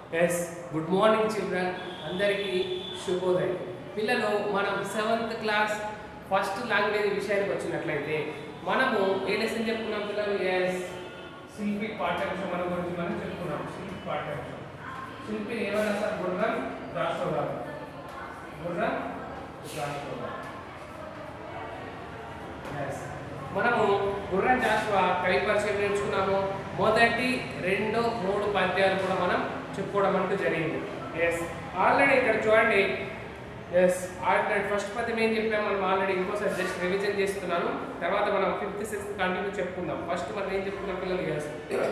Yes good morning children అందరికీ శుభోదయం పిల్లలు మనం సెవెంత్ క్లాస్ ఫస్ట్ లాంగ్వేజ్ విషయానికి వచ్చినట్లయితే మనము ఏ లెసన్ చెప్పుకున్నాం పిల్లలు ఎస్ శిల్పి పాఠ్యాంశం మన గురించి మనం చెప్పుకున్నాం శిల్పి పాఠ్యాంశం శిల్పి ఏమైనా సార్ గుర్రం రాష్ట్రవాదం గుర్రం రాష్ట్రవాదం Yes. మనము గుర్రం జాషువా కవి పరిచయం నేర్చుకున్నాము మొదటి రెండు మూడు పద్యాలు కూడా మనం చెప్పుకోవడం అంటూ జరిగింది ఎస్ ఆల్రెడీ ఇక్కడ చూడండి ఎస్ ఆల్రెడీ ఫస్ట్ పద్యం ఏం చెప్పాము మనం ఆల్రెడీ ఇంకోసారి జస్ట్ రివిజన్ చేస్తున్నాను తర్వాత మనం ఫిఫ్త్ సిక్స్త్ కంటిన్యూ చెప్పుకుందాం ఫస్ట్ మనం ఏం చెప్పుకున్నాం పిల్లలు ఎస్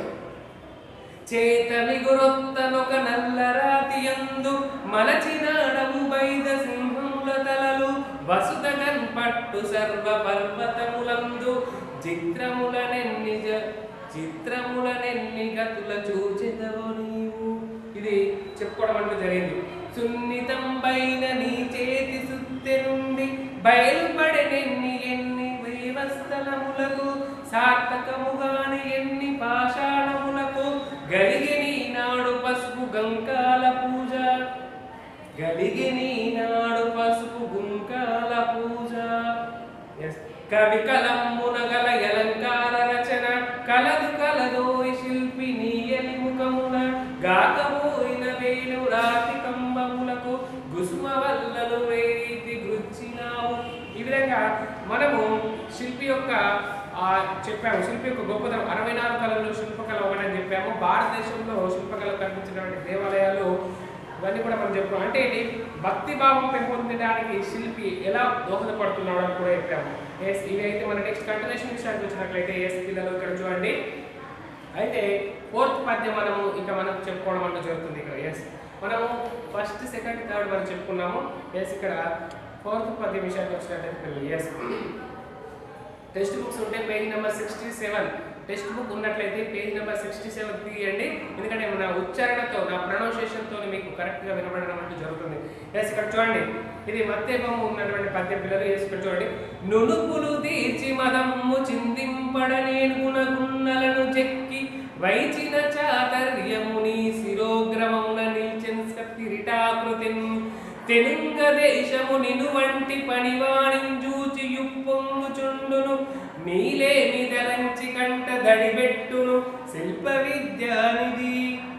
చేతమి గురొత్తనొక నల్లరాతి యందు మలచినాడము బైద సింహముల తలలు వసుదగన్ పట్టు సర్వ పర్వతములందు చిత్రములనెన్ని జ- చిత్రములనెన్ని గతుల చూచెదవు నీవు ఇది చెప్పుకోవడం అంటూ జరిగింది సున్నితం పైన నీ చేతి సుత్తె నుండి బయలుపడెనెన్ని ఎన్ని వ్యవస్థలములకు సార్థకముగాని ఎన్ని పాషాణములకు గలిగి నాడు పసుపు గంకాల పూజ గలిగి నాడు పసుపు గుంకాల పూజ Yes. కవి కలమ్మున గల అలంకార రచన కలదు కలదో ఈ శిల్పి నీయలి ముఖమున గాకబోయిన వేలు రాతి కంబములకు గుసుమ వల్లలు రేతి గృచ్చినావు ఈ విధంగా మనము శిల్పి యొక్క ఆ, చెప్పాము శిల్పి యొక్క గొప్పతనం అరవై నాలుగు కళల్లో శిల్పకళ ఒకటని చెప్పాము భారతదేశంలో శిల్పకళ కనిపించినటువంటి దేవాలయాలు ఇవన్నీ కూడా మనం చెప్పుకోం అంటే ఏంటి భక్తి భావం పెంపొందడానికి శిల్పి ఎలా దోహదపడుతున్నాడు అని కూడా చెప్పాము ఎస్ ఇవి అయితే మన నెక్స్ట్ కంటిన్యూషన్ విషయానికి వచ్చినట్లయితే ఎస్ పిల్లలు ఇక్కడ చూడండి అయితే ఫోర్త్ పద్యం మనము ఇంకా మనం చెప్పుకోవడం అంటూ జరుగుతుంది ఇక్కడ ఎస్ మనము ఫస్ట్ సెకండ్ థర్డ్ మనం చెప్పుకున్నాము ఎస్ ఇక్కడ ఫోర్త్ పద్యం విషయానికి వచ్చినట్లయితే పిల్లలు ఎస్ టెక్స్ట్ బుక్స్ ఉంటే page number sixty seven text book ఉన్నట్లయితే పేజ్ నెంబర్ సిక్స్టీ సెవెన్ తీయండి ఎందుకంటే నా ఉచ్చారణతో నా ప్రొనౌన్సియేషన్తో మీకు కరెక్ట్గా వినపడడం అంటూ జరుగుతుంది ఎస్ ఇక్కడ చూడండి ఇది మత్తేపము ఉన్నటువంటి పద్యం పిల్లలు ఎస్ ఇక్కడ చూడండి నునుపులు తీర్చి మదమ్ము చిందింపడనేను గుణగున్నలను చెక్కి వైచిన చాతర్యముని శిరోగ్రమమున నిల్చెన్ కిరీటాకృతిన్ తెలుంగ దేశము నిను వంటి పనివాణింజూచి యుప్పొంగుచుండును నీలేమి దలంచి కంట దడిబెట్టును శిల్ప విద్యానిధి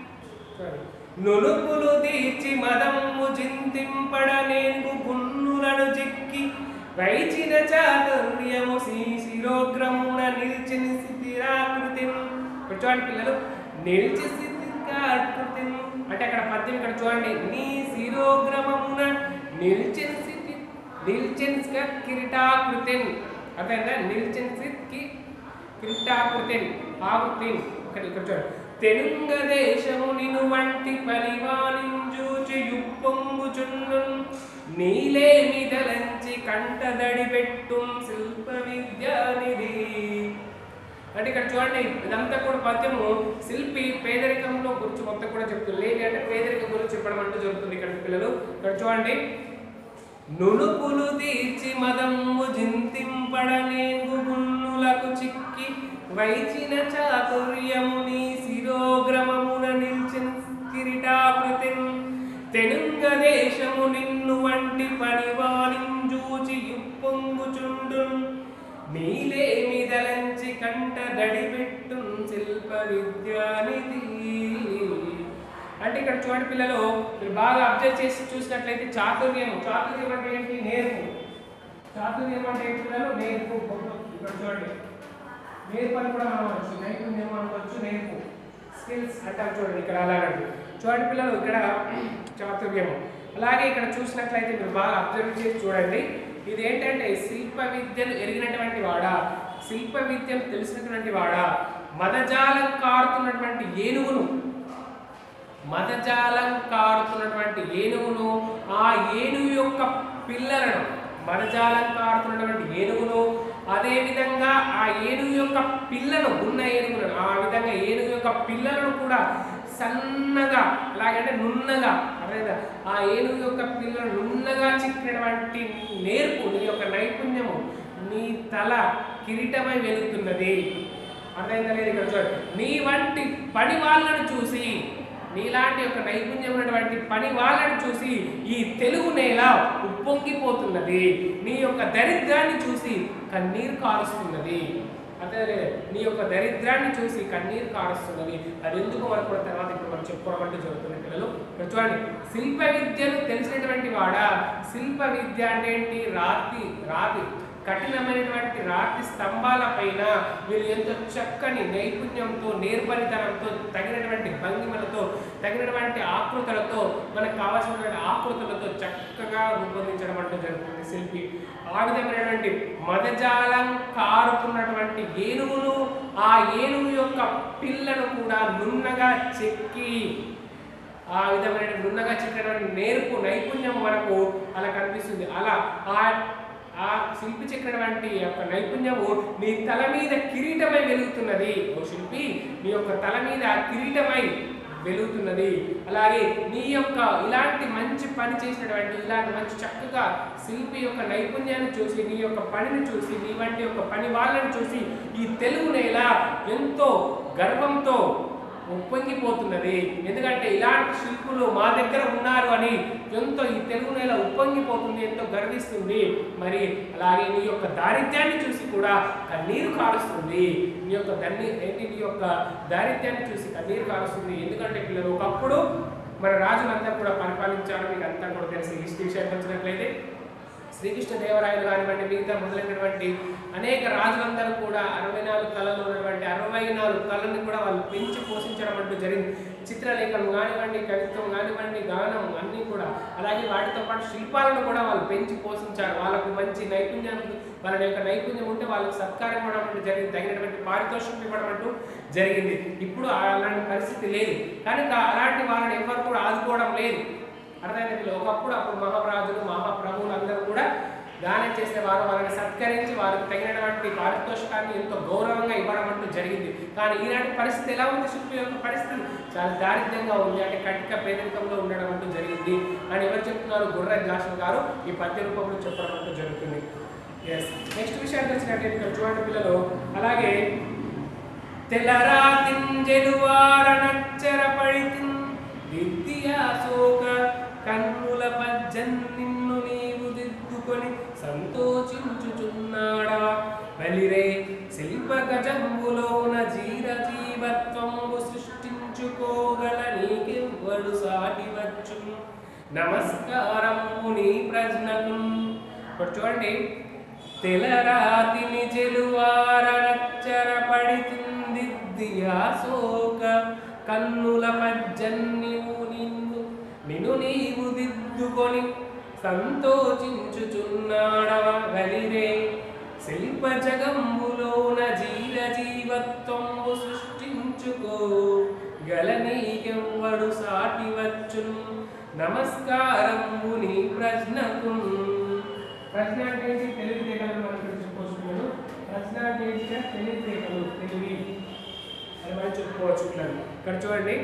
నునుపులు తీర్చి మదమ్ము చింతింపడ నేను గున్నులను చిక్కి వైచిన చాతుర్యము శ్రీ శిరోగ్రమున నిలిచిన స్థితిరాకృతి చూడండి పిల్లలు నిలిచి స్థితిరాకృతి అంటే అక్కడ పద్యం ఇక్కడ చూడండి నీ శిరోగ్రమమున నిలిచిన స్థితి నిలిచిన కిరీటాకృతి అర్థమైందా నిలిచిన స్థితికి కిరీటాకృతి ఆకృతి ఇక్కడ ఇక్కడ చూడండి తెలుంగ దేశము నిను వంటి పరివాణించూచి యుప్పొంగుచుండు నీలేమి దలంచి కంటదడి పెట్టు శిల్ప విద్యానిధి అంటే ఇక్కడ చూడండి ఇదంతా కూడా పద్యము శిల్పి పేదరికంలో గురించి మొత్తం కూడా చెప్తుంది లేని అంటే పేదరికం గురించి చెప్పడం అంటూ జరుగుతుంది ఇక్కడ పిల్లలు ఇక్కడ చూడండి నునుపులు తీర్చి మదమ్ము జింతింపడనేంగు గున్నులకు చిక్కి వైచిన చాతుర్యముని శిరోగ్రమమున నిల్చిన కిరీటాకృతి తెనుంగ దేశము నిన్ను వంటి పనివాణింజూచి యుప్పొంగుచుండు నీలేమి దలంచి కంట దడిపెట్టు శిల్ప విద్యానిధి అంటే ఇక్కడ చూడండి పిల్లలు మీరు బాగా అబ్జర్వ్ చేసి చూసినట్లయితే చాతుర్యం చాతుర్యం అంటే ఏంటి నేర్పు చాతుర్యం అంటే ఏంటి పిల్లలు నేర్పు ఇక్కడ చూడండి నేర్పు అని కూడా మనం అనవచ్చు నైపుణ్యం అనుకోవచ్చు నేర్పు స్కిల్స్ అంటారు చూడండి ఇక్కడ అలాగండి చూడండి పిల్లలు ఇక్కడ చాతుర్యము అలాగే ఇక్కడ చూసినట్లయితే మీరు బాగా అబ్జర్వ్ చేసి చూడండి ఇది ఏంటంటే శిల్ప విద్యను ఎరిగినటువంటి వాడా శిల్ప విద్యను తెలిసినటువంటి వాడా మదజాలం కారుతున్నటువంటి ఏనుగును మదజాలం కారుతున్నటువంటి ఏనుగును ఆ ఏనుగు యొక్క పిల్లలను మదజాలం కారుతున్నటువంటి ఏనుగును అదే విధంగా ఆ ఏనుగు యొక్క పిల్లను ఉన్న ఏనుగులను ఆ విధంగా ఏనుగు యొక్క పిల్లలను కూడా సన్నగా అలాగంటే నున్నగా అర్థమైందా ఆ ఏనుగు యొక్క పిల్లలు నున్నగా చిక్కినటువంటి నేర్పు నీ యొక్క నైపుణ్యము నీ తల కిరీటమై వెలుగుతున్నది అర్థమైందా లేదు ఇక్కడ చూడండి నీ వంటి పని వాళ్ళను చూసి నీలాంటి ఒక నైపుణ్యమైనటువంటి పని వాళ్ళని చూసి ఈ తెలుగు నేల ఉప్పొంగిపోతున్నది నీ యొక్క దరిద్రాన్ని చూసి కన్నీరు కారుస్తున్నది అదే నీ యొక్క దరిద్రాన్ని చూసి కన్నీరు కారుస్తున్నది అది ఎందుకు మనకు కూడా తర్వాత ఇప్పుడు మనం చెప్పుకోవడం అంటే జరుగుతుంది పిల్లలు ఇక్కడ చూడండి శిల్ప విద్యను తెలిసినటువంటి వాడా శిల్ప విద్య అంటే ఏంటి రాతి రాతి కఠినమైనటువంటి రాతి స్తంభాల పైన వీళ్ళు ఎంతో చక్కని నైపుణ్యంతో నేర్పరితనంతో తగినటువంటి భంగిమలతో తగినటువంటి ఆకృతులతో మనకు కావాల్సినటువంటి ఆకృతులతో చక్కగా రూపొందించడం అంటూ జరుగుతుంది శిల్పి ఆ విధమైనటువంటి మదజాలం కారుతున్నటువంటి ఏనుగును ఆ ఏనుగు యొక్క పిల్లను కూడా నున్నగా చెక్కి ఆ విధమైన నున్నగా చెక్కినటువంటి నేర్పు నైపుణ్యం మనకు అలా కనిపిస్తుంది అలా ఆ ఆ శిల్పి చెక్కినటువంటి యొక్క నైపుణ్యము నీ తల మీద కిరీటమై వెలుగుతున్నది ఓ శిల్పి నీ యొక్క తల మీద కిరీటమై వెలుగుతున్నది అలాగే నీ యొక్క ఇలాంటి మంచి పని చేసినటువంటి ఇలాంటి మంచి చక్కగా శిల్పి యొక్క నైపుణ్యాన్ని చూసి నీ యొక్క పనిని చూసి నీ వంటి యొక్క పని వాళ్ళని చూసి ఈ తెలుగు నేల ఎంతో గర్వంతో ఉప్పొంగిపోతున్నది ఎందుకంటే ఇలాంటి శిల్పులు మా దగ్గర ఉన్నారు అని ఎంతో ఈ తెలుగు నేల ఉప్పొంగిపోతుంది ఎంతో గర్విస్తుంది మరి అలాగే నీ యొక్క దారిద్ర్యాన్ని చూసి కూడా కన్నీరు కారుస్తుంది నీ యొక్క దన్ని ఏంటి నీ యొక్క దారిద్ర్యాన్ని చూసి కన్నీరు కారుస్తుంది ఎందుకంటే పిల్లలు ఒకప్పుడు మన రాజులంతా కూడా పరిపాలించారు మీకు అంతా కూడా తెలిసి హిస్టరీ విషయానికి వచ్చినట్లయితే శ్రీకృష్ణ దేవరాయలు కానివ్వండి మిగతా మొదలైనటువంటి అనేక రాజులందరూ కూడా అరవై నాలుగు కళలు ఉన్నటువంటి అరవై నాలుగు కళని కూడా వాళ్ళు పెంచి పోషించడం అంటూ జరిగింది చిత్రలేఖనం కానివ్వండి కవిత్వం కానివ్వండి గానం అన్నీ కూడా అలాగే వాటితో పాటు శిల్పాలను కూడా వాళ్ళు పెంచి పోషించారు వాళ్ళకు మంచి నైపుణ్యం వాళ్ళ యొక్క నైపుణ్యం ఉంటే వాళ్ళకి సత్కారం ఇవ్వడం అంటూ జరిగింది తగినటువంటి పారితోషికం ఇవ్వడం అంటూ జరిగింది ఇప్పుడు అలాంటి పరిస్థితి లేదు కనుక అలాంటి వాళ్ళని ఎవరు కూడా ఆదుకోవడం లేదు అర్థమైంది ఒకప్పుడు అప్పుడు మహారాజులు మహాప్రభువులు అందరూ కూడా దానం చేసేవారు వాళ్ళని సత్కరించి వారికి తగినటువంటి పారితోషికాన్ని ఎంతో గౌరవంగా ఇవ్వడం అంటూ జరిగింది కానీ ఈనాటి పరిస్థితి ఎలా ఉంది శిల్పి యొక్క పరిస్థితి చాలా దారిద్ర్యంగా ఉంది అంటే కటిక పేదరికంలో ఉండడం అంటూ జరిగింది అని ఎవరు చెప్తున్నారు గుర్ర జాషన్ గారు ఈ పద్య రూపంలో చెప్పడం అంటూ జరుగుతుంది ఎస్ నెక్స్ట్ విషయానికి వచ్చినట్లయితే ఇక్కడ చూడండి పిల్లలు అలాగే తెల్లరా తింజెలు వారనచ్చర పడితిన్ దిద్దియా సోక కన్నుల పజ్జన్ నిన్ను నీవు దిద్దుకొని సంతోషించుచున్నాడా బలిరే శిల్ప గజంబులోన జీర జీవత్వంబు సృష్టించుకోగల నీకెవ్వడు సాటివచ్చు నమస్కారము నీ ప్రజ్ఞకు ఇప్పుడు చూడండి తెలరాతిని చెలువారచ్చర పడితుందిద్దియా సోక కన్నుల మజ్జన్నివు నిన్ను నిన్ను నీవు దిద్దుకొని సంతోషించుచున్నాడవ గలిరే శిల్ప జగంబులోన జీర జీవత్వంబు సృష్టించుకో గలనీకెవ్వడు సాటి వచ్చును నమస్కారము నీ ప్రశ్నకు ప్రశ్న అంటే ఏంటి? తెలివితేటలు మనం ఇక్కడ చెప్పుకోవచ్చు ప్రశ్న అంటే ఏంటి? తెలివితేటలు తెలివి అని మనం చెప్పుకోవచ్చు పిల్లలు ఇక్కడ చూడండి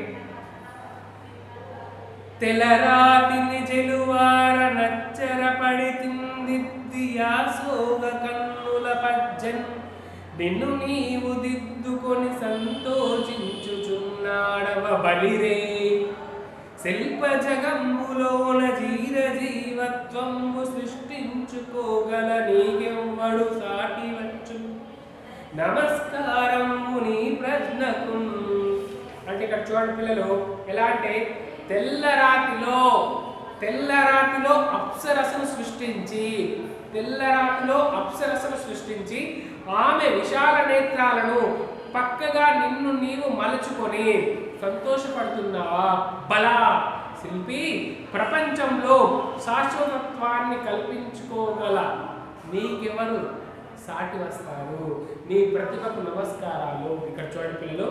తెలరాతిని చెలువార నచ్చర పడితిందిద్దియా సోగ కన్నుల పజ్జన్ నిన్ను నీవు దిద్దుకొని సంతోషించుచున్నాడవ బలిరే శిల్ప జగంబులోన జీర జీవత్వంబు సృష్టించుకోగల నీకెవ్వడు సాటి వచ్చు నమస్కారము నీ ప్రశ్నకు అంటే ఇక్కడ చూడండి పిల్లలు ఎలా అంటే తెల్లరాతిలో తెల్లరాతిలో అప్సరసను సృష్టించి తెల్లరాతిలో అప్సరసను సృష్టించి ఆమె విశాల నేత్రాలను పక్కగా నిన్ను నీవు మలుచుకొని సంతోషపడుతున్నావా బలా శిల్పి ప్రపంచంలో శాశ్వతత్వాన్ని కల్పించుకోగల నీకెవరు సాటి వస్తారు నీ ప్రతిభకు నమస్కారాలు ఇక్కడ చూడండి పిల్లలు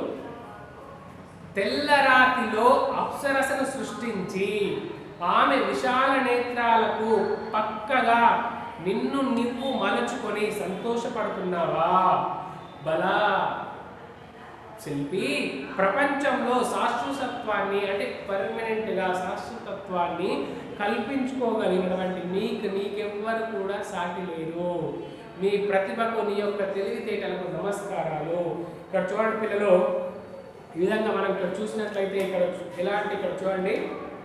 తెల్లరాతిలో అప్సరసను సృష్టించి ఆమె విశాల నేత్రాలకు పక్కగా నిన్ను నువ్వు మలుచుకొని సంతోషపడుతున్నావా బలా శిల్పి ప్రపంచంలో శాశ్వతత్వాన్ని అంటే పర్మనెంట్ గా శాశ్వతత్వాన్ని కల్పించుకోగలిగినటువంటి నీకు నీకెవ్వరు కూడా సాటి లేరు నీ ప్రతిభకు నీ యొక్క తెలివితేటలకు నమస్కారాలు ఇక్కడ చూడండి పిల్లలు ఈ విధంగా మనం ఇక్కడ చూసినట్లయితే ఇక్కడ ఎలా అంటే ఇక్కడ చూడండి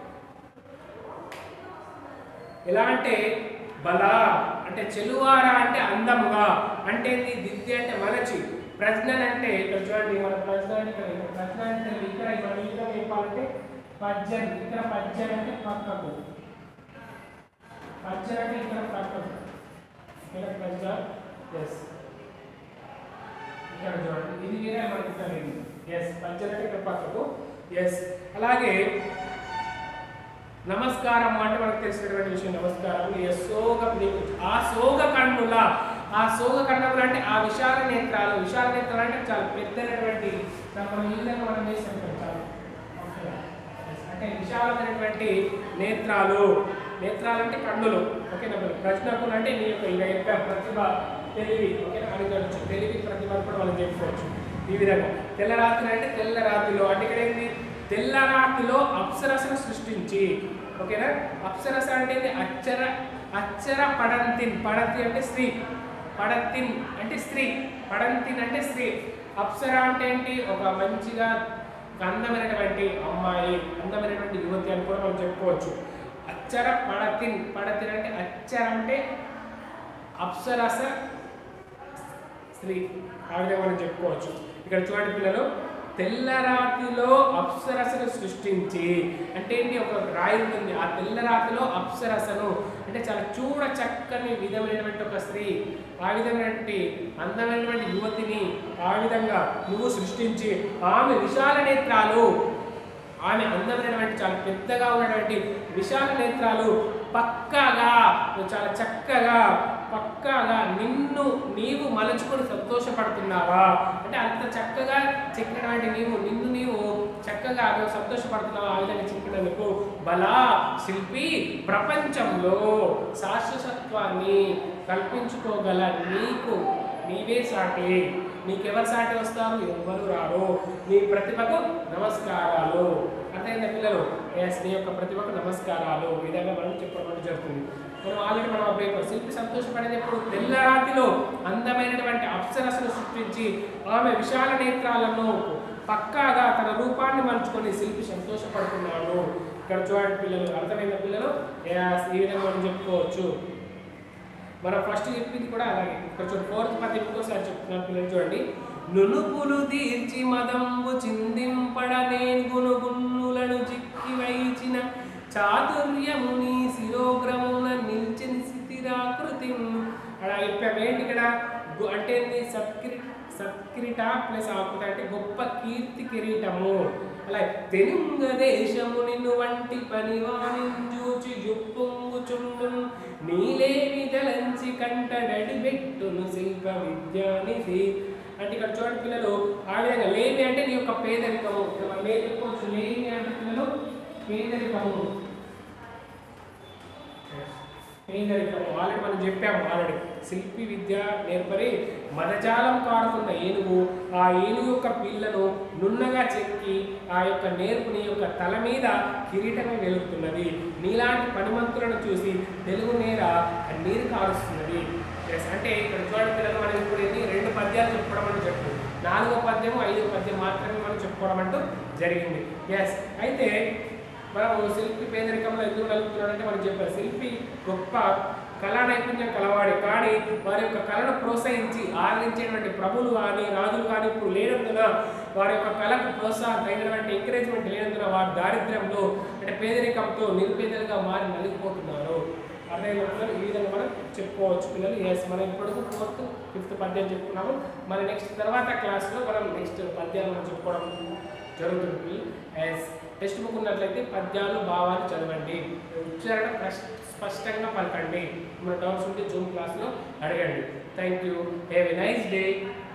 ఎలా అంటే బల అంటే చెలువార అంటే అందముగా అంటే ఏంది దిద్ది అంటే మలచి ప్రజ్ఞన్ అంటే ఇక్కడ చూడండి మన ప్రజ్ఞ అంటే ఇక్కడ ఇక్కడ ప్రజ్ఞ అంటే ఇక్కడ మనం ఇంకా చెప్పాలంటే పద్యం ఇక్కడ పద్యం అంటే పక్కకు పద్యం అంటే ఇక్కడ పక్కకు ఇక్కడ ప్రజ్ఞ ఎస్ ఇక్కడ చూడండి ఇది వేరే మనకి ఇక్కడ ఇది ఎస్ పద్యం అంటే ఇక్కడ పక్కకు ఎస్ అలాగే నమస్కారం అంటే మనకు తెలిసినటువంటి విషయం నమస్కారం ఏ సోగ నీకు ఆ సోగ కన్నుల ఆ సోగ కన్నులు అంటే ఆ విశాల నేత్రాలు విశాల నేత్రాలు అంటే చాలా పెద్దైనటువంటి చాలా మనం ఈ విధంగా మనం చేసాం కదా చాలా ఓకే. Yes. అంటే విశాలమైనటువంటి నేత్రాలు నేత్రాలు అంటే కన్నులు ఓకేనా ప్రశ్నకులు అంటే నీ యొక్క ఇక యొక్క ప్రతిభ తెలివి ఓకేనా అని చెప్పచ్చు తెలివి ప్రతిభ అని కూడా మనం చెప్పుకోవచ్చు ఈ విధంగా తెల్లరాత్రి అంటే తెల్ల రాత్రిలో అంటే ఇక్కడ ఏంటి తెల్లరాత్రిలో అప్సరసను సృష్టించి ఓకేనా అప్సరస అంటే ఏంటి? అక్షర అక్షర పడంతిన్ పడతి అంటే స్త్రీ పడతిన్ అంటే స్త్రీ పడంతిన్ అంటే స్త్రీ అప్సర అంటే ఏంటి ఒక మంచిగా ఒక అందమైనటువంటి అమ్మాయి అందమైనటువంటి యువతి అని కూడా మనం చెప్పుకోవచ్చు అక్షర పడతిన్ పడతిన్ అంటే అక్షర అంటే అప్సరస స్త్రీ ఆ విధంగా మనం చెప్పుకోవచ్చు ఇక్కడ చూడండి పిల్లలు తెల్లరాతిలో అప్సరసను సృష్టించి అంటే ఏంటి ఒక రాయి ఉంటుంది ఆ తెల్లరాతిలో అప్సరసను అంటే చాలా చూడ చక్కని విధమైనటువంటి ఒక స్త్రీ ఆ విధమైనటువంటి అందమైనటువంటి యువతిని ఆ విధంగా నువ్వు సృష్టించి ఆమె విశాల నేత్రాలు ఆమె అందమైనటువంటి చాలా పెద్దగా ఉన్నటువంటి విశాల నేత్రాలు పక్కాగా నువ్వు చాలా చక్కగా పక్కాగా నిన్ను నీవు మలుచుకొని సంతోషపడుతున్నావా అంటే అంత చక్కగా చెక్కినటువంటి నీవు నిన్ను నీవు చక్కగా నువ్వు సంతోషపడుతున్నావా ఆ విధంగా చెప్పినందుకు బలా శిల్పి ప్రపంచంలో శాశ్వతత్వాన్ని కల్పించుకోగల నీకు నీవే సాటి నీకెవరు సాటి వస్తారు ఎవరు రారు నీ ప్రతిభకు నమస్కారాలు అర్థమైందా పిల్లలు ఎస్ నీ యొక్క ప్రతిభకు నమస్కారాలు ఈ విధంగా మనం చెప్పడం జరుగుతుంది మనం ఆల్రెడీ మనం పేపర్ శిల్పి సంతోషపడేది ఎప్పుడు తెల్లరాతిలో అందమైనటువంటి అప్సరసను సృష్టించి ఆమె విశాల నేత్రాలను పక్కాగా తన రూపాన్ని మలుచుకొని శిల్పి సంతోషపడుతున్నాడు ఇక్కడ చూడండి పిల్లలు అర్థమైన పిల్లలు yes, ఈ విధంగా మనం చెప్పుకోవచ్చు మనం ఫస్ట్ చెప్పింది కూడా అలాగే కొంచెం ఫోర్త్ పద్యం ఇంకోసారి చెప్తున్నాను పిల్లలు చూడండి నునుపులు తీర్చి మదంబు చిందింపడ నేను గునుగున్నులను చిక్కి వైచిన చాతుర్యముని శిరోగ్రమున నిల్చిన స్థితిరాకృతి అలా చెప్పాము ఏంటి ఇక్కడ గు- అంటే ఏంది సత్క్రి సత్క్రీట ప్లస్ ఆకృత అంటే గొప్ప కీర్తి కిరీటము అలా తెనుంగ దేశము నిన్ను వంటి పనివాణించూచి జుప్పొంగుచుండు నీలేమి తలంచి కంటడడి పెట్టును శిల్ప విద్యానిధి అంటే ఇక్కడ చూడండి పిల్లలు ఆ విధంగా లేమి అంటే నీ యొక్క పేదరికము మనం ఏం చెప్పుకోవచ్చు లేమి అంటే పిల్లలు పేదరికము పేదరికము ఆల్రెడీ మనం చెప్పాము ఆల్రెడీ శిల్పి విద్య నేర్పరి మదజాలం కారుతున్న ఏనుగు ఆ ఏనుగు యొక్క పిల్లను నున్నగా చెక్కి ఆ యొక్క నేర్పుని యొక్క తల మీద కిరీటమే వెలుగుతున్నది నీలాంటి పనిమంతులను చూసి తెలుగు నేర నీరు కారుస్తున్నది Yes, అంటే ఇక్కడ చూడండి పిల్లలు మనం ఇప్పుడు ఎన్ని రెండు పద్యాలు చెప్పుకోవడం అని చెప్పు నాలుగో పద్యము ఐదో పద్యం మాత్రమే మనం చెప్పుకోవడం అంటూ జరిగింది ఎస్ అయితే మనం శిల్పి పేదరికంలో ఎందుకు నలుపుతున్నాడంటే మనం చెప్పారు శిల్పి గొప్ప కళా నైపుణ్యం కలవాడే కానీ వారి యొక్క కళను ప్రోత్సహించి ఆదరించేటువంటి ప్రభులు కానీ రాజులు కానీ ఇప్పుడు లేనందున వారి యొక్క కళకు ప్రోత్సాహం తగినటువంటి ఎంకరేజ్మెంట్ లేనందున వారి దారిద్ర్యంలో అంటే పేదరికంతో నిరుపేదలుగా మారి నలిగిపోతున్నారు అర్థమైన పిల్లలు ఈ విధంగా మనం చెప్పుకోవచ్చు పిల్లలు ఎస్ మనం ఇప్పుడు ఫోర్త్ ఫిఫ్త్ పద్యం చెప్పుకున్నాము మన నెక్స్ట్ తర్వాత క్లాస్లో మనం నెక్స్ట్ పద్యాలు మనం చెప్పుకోవడం జరుగుతుంది ఎస్ టెక్స్ట్ బుక్ ఉన్నట్లయితే పద్యాలు భావాలు చదవండి ఉచ్చారణ ప్రశ్- స్పష్టంగా పలకండి మన డౌట్స్ ఉంటే జూమ్ క్లాస్లో అడగండి thank you have a nice day